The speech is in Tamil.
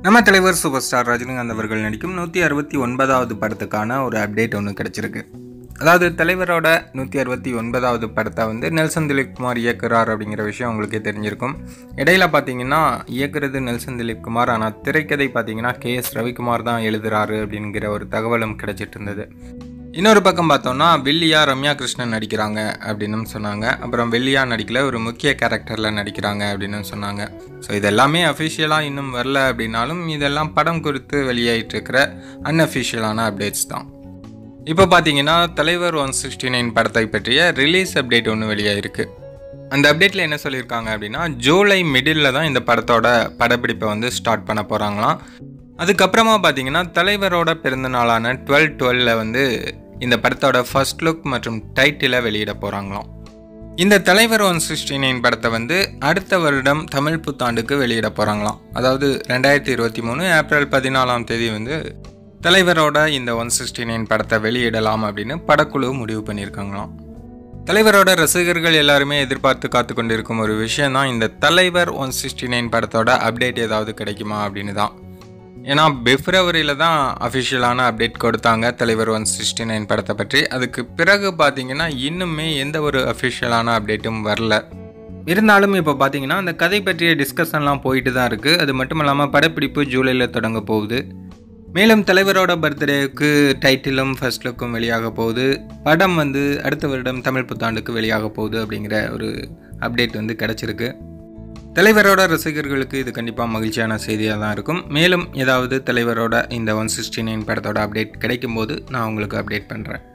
நம்ம தலைவர் சூப்பர் ஸ்டார் ரஜினிகாந்த் அவர்கள் நடிக்கும் நூற்றி அறுபத்தி ஒன்பதாவது படத்துக்கான ஒரு அப்டேட் ஒன்று கிடச்சிருக்கு அதாவது தலைவரோட நூற்றி அறுபத்தி ஒன்பதாவது படத்தை வந்து நெல்சன் திலீப் குமார் இயக்குறார் அப்படிங்கிற விஷயம் உங்களுக்கே தெரிஞ்சிருக்கும் இடையில பார்த்தீங்கன்னா இயக்குறது நெல்சன் திலீப் குமார் ஆனால் திரைக்கதை பார்த்தீங்கன்னா கே எஸ் ரவிக்குமார் தான் எழுதுறாரு அப்படிங்கிற ஒரு தகவலும் கிடைச்சிட்டு இருந்தது இன்னொரு பக்கம் பார்த்தோம்னா வெள்ளியா ரம்யா கிருஷ்ணன் நடிக்கிறாங்க அப்படின்னு சொன்னாங்க அப்புறம் வெள்ளியா நடிக்கல ஒரு முக்கிய கேரக்டரில் நடிக்கிறாங்க அப்படின்னு சொன்னாங்க ஸோ இதெல்லாமே அஃபிஷியலாக இன்னும் வரல அப்படின்னாலும் இதெல்லாம் படம் குறித்து வெளியாயிட்டு இருக்கிற அன்அஃபிஷியலான அப்டேட்ஸ் தான் இப்போ பார்த்தீங்கன்னா தலைவர் ஒன் சிக்ஸ்டி நைன் படத்தை பற்றிய ரிலீஸ் அப்டேட் ஒன்று வெளியாயிருக்கு அந்த அப்டேட்டில் என்ன சொல்லியிருக்காங்க அப்படின்னா ஜூலை மிடில் தான் இந்த படத்தோட படப்பிடிப்பை வந்து ஸ்டார்ட் பண்ண போகிறாங்களாம் அதுக்கப்புறமா பார்த்தீங்கன்னா தலைவரோட பிறந்தநாளான டுவெல் டுவெல்ல வந்து இந்த படத்தோட ஃபர்ஸ்ட் லுக் மற்றும் டைட்டிலை வெளியிட போகிறாங்களாம் இந்த தலைவர் ஒன் சிக்ஸ்டி நைன் படத்தை வந்து அடுத்த வருடம் தமிழ் புத்தாண்டுக்கு வெளியிட போகிறாங்களாம் அதாவது ரெண்டாயிரத்தி இருபத்தி மூணு ஏப்ரல் பதினாலாம் தேதி வந்து தலைவரோட இந்த ஒன் சிக்ஸ்டி நைன் படத்தை வெளியிடலாம் அப்படின்னு படக்குழு முடிவு பண்ணியிருக்காங்களாம் தலைவரோட ரசிகர்கள் எல்லாருமே எதிர்பார்த்து காத்து கொண்டிருக்கும் ஒரு விஷயம் தான் இந்த தலைவர் ஒன் சிக்ஸ்டி நைன் படத்தோட அப்டேட் ஏதாவது கிடைக்குமா அப்படின்னு தான் ஏன்னா பிப்ரவரியில் தான் அஃபிஷியலான அப்டேட் கொடுத்தாங்க தலைவர் ஒன் சிக்ஸ்டி நைன் படத்தை பற்றி அதுக்கு பிறகு பார்த்தீங்கன்னா இன்னுமே எந்த ஒரு அஃபிஷியலான அப்டேட்டும் வரல இருந்தாலும் இப்போ பார்த்தீங்கன்னா அந்த கதை பற்றிய டிஸ்கஷன்லாம் போயிட்டு தான் இருக்குது அது மட்டும் இல்லாமல் படப்பிடிப்பு ஜூலையில் தொடங்க போகுது மேலும் தலைவரோட பர்த்டேவுக்கு டைட்டிலும் ஃபர்ஸ்ட் லுக்கும் வெளியாக போகுது படம் வந்து அடுத்த வருடம் தமிழ் புத்தாண்டுக்கு வெளியாக போகுது அப்படிங்கிற ஒரு அப்டேட் வந்து கிடச்சிருக்கு தலைவரோட ரசிகர்களுக்கு இது கண்டிப்பாக மகிழ்ச்சியான செய்தியாக தான் இருக்கும் மேலும் ஏதாவது தலைவரோட இந்த ஒன் சிக்ஸ்டி நைன் படத்தோட அப்டேட் கிடைக்கும்போது நான் உங்களுக்கு அப்டேட் பண்ணுறேன்